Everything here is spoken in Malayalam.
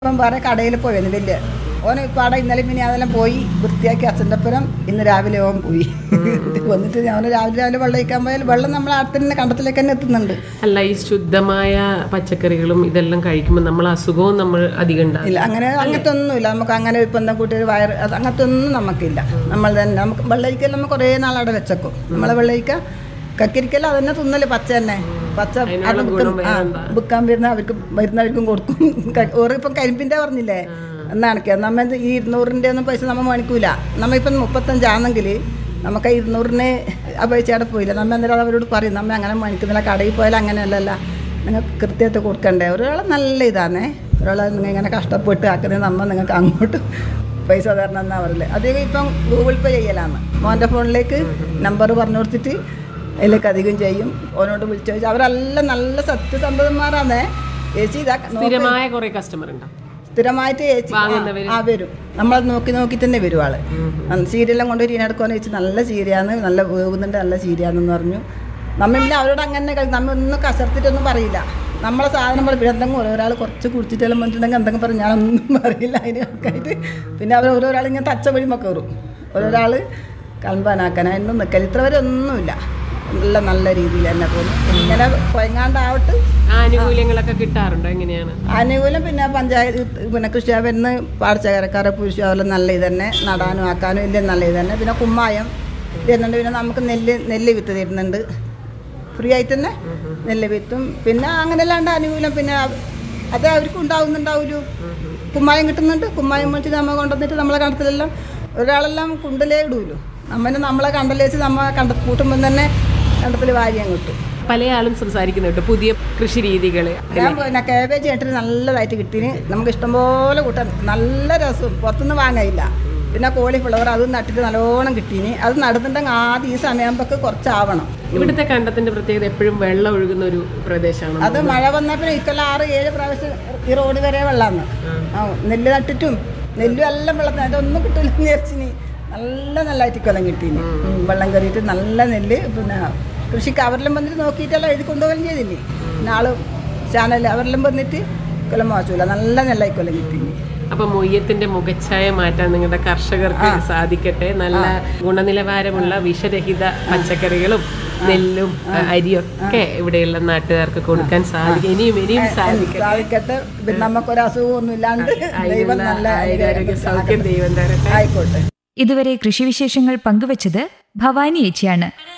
ഇപ്പം വേറെ കടയിൽ പോയിരുന്നു വലിയ ഓൻ ഇപ്പം അവിടെ ഇന്നലെ പിന്നെ അതെല്ലാം പോയി വൃത്തിയാക്കി അച്ഛൻ്റെ ഒപ്പം ഇന്ന് രാവിലെ ഓൻ പോയി വന്നിട്ട് ഞാൻ രാവിലെ രാവിലെ വെള്ളം ഒഴിക്കാൻ പോയാൽ വെള്ളം നമ്മൾ അടുത്ത് തന്നെ കണ്ടത്തിലേക്ക് തന്നെ എത്തുന്നുണ്ട് അല്ല ഈ ശുദ്ധമായ പച്ചക്കറികളും ഇതെല്ലാം കഴിക്കുമ്പോൾ നമ്മൾ അസുഖവും നമ്മൾ അധികം ഉണ്ടാകും ഇല്ല അങ്ങനെ അങ്ങനത്തെ ഒന്നുമില്ല നമുക്ക് അങ്ങനെ ഇപ്പം എന്താ കൂട്ടി വയറ് അത് അങ്ങനത്തെ ഒന്നും നമുക്കില്ല നമ്മൾ തന്നെ നമുക്ക് വെള്ളരിക്കെല്ലാം നമ്മൾ കുറേ നാളവിടെ വെച്ചേക്കും നമ്മളെ വെള്ളരിക്ക കക്കരിക്കല്ല അതന്നെ തിന്നല് പച്ച തന്നെ പച്ച അത് വിൽക്കും. ആ, വിൽക്കാൻ വരുന്ന അവർക്ക് വരുന്നവർക്കും കൊടുക്കും ക- ഓറ് ഇപ്പം കരിമ്പിൻ്റെ പറഞ്ഞില്ലേ എന്നാണ് നമ്മ ഇത് ഈ ഇരുന്നൂറിൻ്റെ ഒന്നും പൈസ നമ്മൾ മേടിക്കൂല നമ്മ ഇപ്പം മുപ്പത്തഞ്ചാണെങ്കിൽ നമുക്ക് ആ ഇരുന്നൂറിന് ആ പൈസ അവിടെ പോയില്ല നമ്മ അന്നേരം അവരോട് പറയും നമ്മ അങ്ങനെ മേടിക്കുന്നില്ല കടയിൽ പോയാൽ അങ്ങനെയല്ലല്ല നിങ്ങൾ കൃത്യമായിട്ട് കൊടുക്കണ്ടേ ഒരാൾ നല്ല ഇതാണേ ഒരാളെ നിങ്ങൾ ഇങ്ങനെ കഷ്ടപ്പെട്ട് ആക്കുന്നത് നമ്മ നിങ്ങൾക്ക് അങ്ങോട്ട് പൈസ തരണം എന്നാ പറയല് അധികം ഇപ്പം ഗൂഗിൾ പേ ചെയ്യലാണ് മോൻ്റെ ഫോണിലേക്ക് നമ്പർ പറഞ്ഞു കൊടുത്തിട്ട് അതിലേക്ക് അധികം ചെയ്യും ഓനോട് വിളിച്ചു ചോദിച്ചാൽ അവരെല്ലാം നല്ല സത്യസന്ധന്മാരാണേ ചേച്ചി ഇതാ നോക്ക്. സ്ഥിരമായ കുറെ കസ്റ്റമർ ഉണ്ടാവും സ്ഥിരമായിട്ട് ചേച്ചി ആ, ആ വരും നമ്മളത് നോക്കി നോക്കി തന്നെ വരും ആള് സീരിയലും കൊണ്ട് ഒരു ഇനെടുക്കുമെന്ന് വെച്ച് നല്ല ചീരയാണ് നല്ല വേവുന്നുണ്ട് നല്ല ചീരയാണെന്ന് പറഞ്ഞു നമ്മ പിന്നെ അവരോട് അങ്ങനെ കളി നമ്മ ഒന്നും കസർത്തിട്ടൊന്നും പറയില്ല നമ്മളെ സാധനം നമ്മൾ പിന്നെ എന്തെങ്കിലും ഒരാൾ കുറച്ച് കുടിച്ചിട്ടെല്ലാം വന്നിട്ടുണ്ടെങ്കിൽ എന്തെങ്കിലും പറഞ്ഞ് ഞാനൊന്നും പറയില്ല അതിന് കണക്കായിട്ട് പിന്നെ അവർ ഓരോരാൾ ഇങ്ങനെ തച്ച വഴിമ കയറും ഓരോരാൾ കൽമ്പാനാക്കാൻ അതിനൊന്നും നിൽക്കൽ ഇത്ര വരെ ഒന്നുമില്ല നല്ല നല്ല രീതിയിൽ തന്നെ പോകുന്നു ഇങ്ങനെ കൊയങ്ങാണ്ടാവട്ട് ആനുകൂല്യങ്ങളൊക്കെ കിട്ടാറുണ്ടോ എങ്ങനെയാണ് ആനുകൂല്യം പിന്നെ പഞ്ചായത്ത് പിന്നെ കൃഷിഭവനിന്ന് പാടശേഖരക്കാരെ പുരുഷ അതുപോലെ നല്ല ഇത് തന്നെ നടാനും ആക്കാനും ഇല്ല നല്ല ഇത് തന്നെ പിന്നെ കുമ്മായം തരുന്നുണ്ട് പിന്നെ നമുക്ക് നെല്ല് നെല്ല് വിത്ത് തരുന്നുണ്ട് ഫ്രീ ആയിട്ട് തന്നെ നെല്ല് വിത്തും പിന്നെ അങ്ങനെ അല്ലാണ്ട് ആനുകൂല്യം പിന്നെ അവ- അത് അവർക്ക് ഉണ്ടാവുന്നുണ്ടാവൂലു കുമ്മായം കിട്ടുന്നുണ്ട് കുമ്മായം വെച്ച് നമ്മൾ കൊണ്ടുവന്നിട്ട് നമ്മളെ കണ്ടത്തിലെല്ലാം ഒരാളെല്ലാം കുണ്ടലേ ഇടൂലു നമ്മനെ നമ്മളെ കണ്ടലേച്ച് നമ്മ കണ്ട കൂട്ടുമ്പോൾ തന്നെ കണ്ടത്തിൽ വാരിയം കിട്ടും പല ആളും സംസാരിക്കുന്നുണ്ട് പുതിയ കൃഷി രീതികള് ഞാൻ പിന്നെ കാബേജ് കേട്ടിട്ട് നല്ലതായിട്ട് കിട്ടീന് നമുക്ക് ഇഷ്ടംപോലെ കൂട്ടാൻ നല്ല രസം പുറത്തുനിന്ന് വാങ്ങയില്ല പിന്നെ കോളിഫ്ലവർ അത് നട്ടിട്ട് നല്ലോണം കിട്ടീന് അത് നടുന്നുണ്ടെങ്കിൽ ആദ്യം ഈ സമയമാകുമ്പോൾ കുറച്ചാവണം ഇവിടുത്തെ കണ്ടത്തിന്റെ പ്രത്യേകത എപ്പോഴും വെള്ളം ഒഴുകുന്ന ഒരു പ്രദേശമാണ് അത് മഴ വന്നപ്പോൾ ഇക്കൊല്ലം ആറ് ഏഴ് പ്രാവശ്യം ഈ റോഡ് വരെ വെള്ളമാണ് ആ നെല്ല് നട്ടിട്ടും നെല്ലും എല്ലാം വെള്ളത്തിന് അതൊന്നും കിട്ടില്ല വിചാരിച്ചിനി നല്ല നല്ലതായിട്ട് ഇക്കൊല്ലം കിട്ടീന് ഉം, വെള്ളം കയറിയിട്ട് നല്ല നെല്ല് പിന്നെ കൃഷിക്ക് അവരെല്ലാം വന്നിട്ട് നോക്കിയിട്ടെല്ലാം എഴുതി കൊണ്ടുപോകുകയും ചെയ്തില്ലേ പിന്നെ ആള് ചാനൽ അവരെല്ലാം വന്നിട്ട് ഇക്കൊല്ലം മോശമില്ല നല്ല നെല്ലായി കൊല്ലം കിട്ടീനി അപ്പൊ മൊയ്യത്തിന്റെ മുഖച്ഛായ മാറ്റാൻ നിങ്ങളുടെ കർഷകർക്ക് സാധിക്കട്ടെ നല്ല ഗുണനിലവാരമുള്ള വിഷരഹിത പച്ചക്കറികളും നെല്ലും അരിയും ഒക്കെ ഇവിടെയുള്ള നാട്ടുകാർക്ക് കൊടുക്കാൻ സാധിക്കും ഇനിയും ഇനിയും സാധിക്കും സാധിക്കട്ടെ പിന്നെ നമുക്കൊരു അസുഖമൊന്നും ഇല്ലാണ്ട് ദൈവം നല്ല ആരോഗ്യ സൗഖ്യം ദൈവം തരട്ടെ ആയിക്കോട്ടെ ഇതുവരെ കൃഷിവിശേഷങ്ങൾ പങ്കുവച്ചത് ഭവാനി ഏച്ചിയാണ്